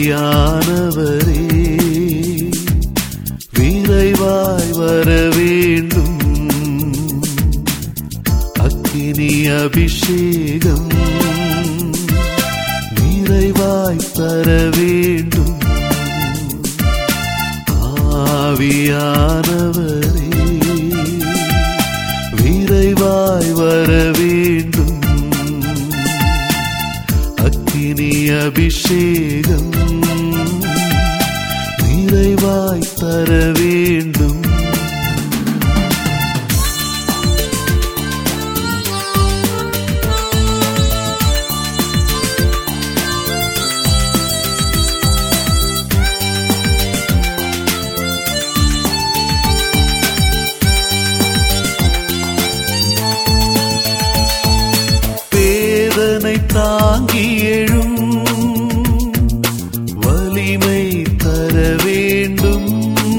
ஆவியானவரே விரைவாய் வர வேண்டும் அக்கினி அபிஷேகம் நிறைவாய் தர வேண்டும் ஆவியானவரே விரைவாய் வர வேண்டும் அக்கினி அபிஷேகம் நிறைவாய் தர வேண்டும் வேதனை தாங்கி எழும் வலிமை தர வேண்டும்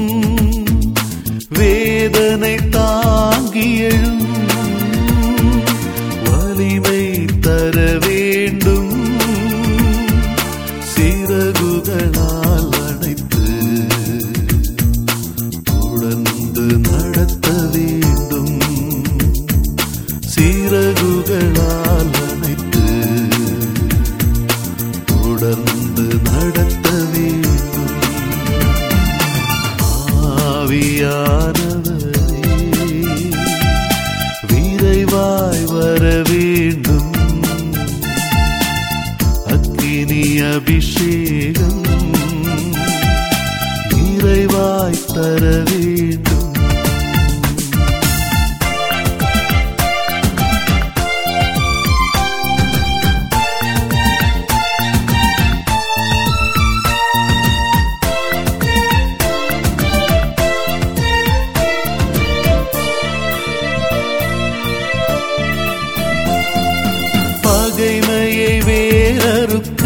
வேதனை தாங்கி எழும் வலிமை தர வேண்டும் சிறகுகளால் அணைத்து தொடர்ந்து நடத்த வேண்டும் சிறகுகளால் அணைத்து தொடர்ந்து நடத்த வேண்டும் ஆவியானவரே விரைவாய் வர வேண்டும் அக்கினி அபிஷேகம் நிறைவாய் தர வேண்டும் பகைமையை வேறறுக்க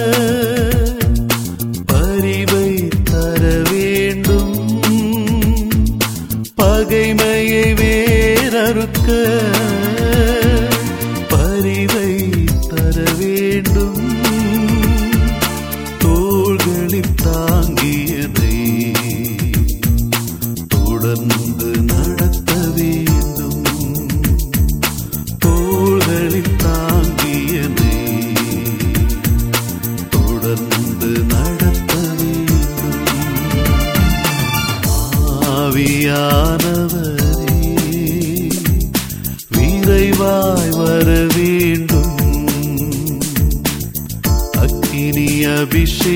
பரிவை தர வேண்டும் பகைமையை வேறறுக்க பரிவை தர வேண்டும் தோள்களில் தாங்கியதை தொடர்ந்து நடத்த வேண்டும் தோள்களில் தாங்கியதை தொடர்ந்து நடத்த வேண்டும் ஆவியானவரே விரைவாய் வர வேண்டும் அக்கினி அபிஷேகம்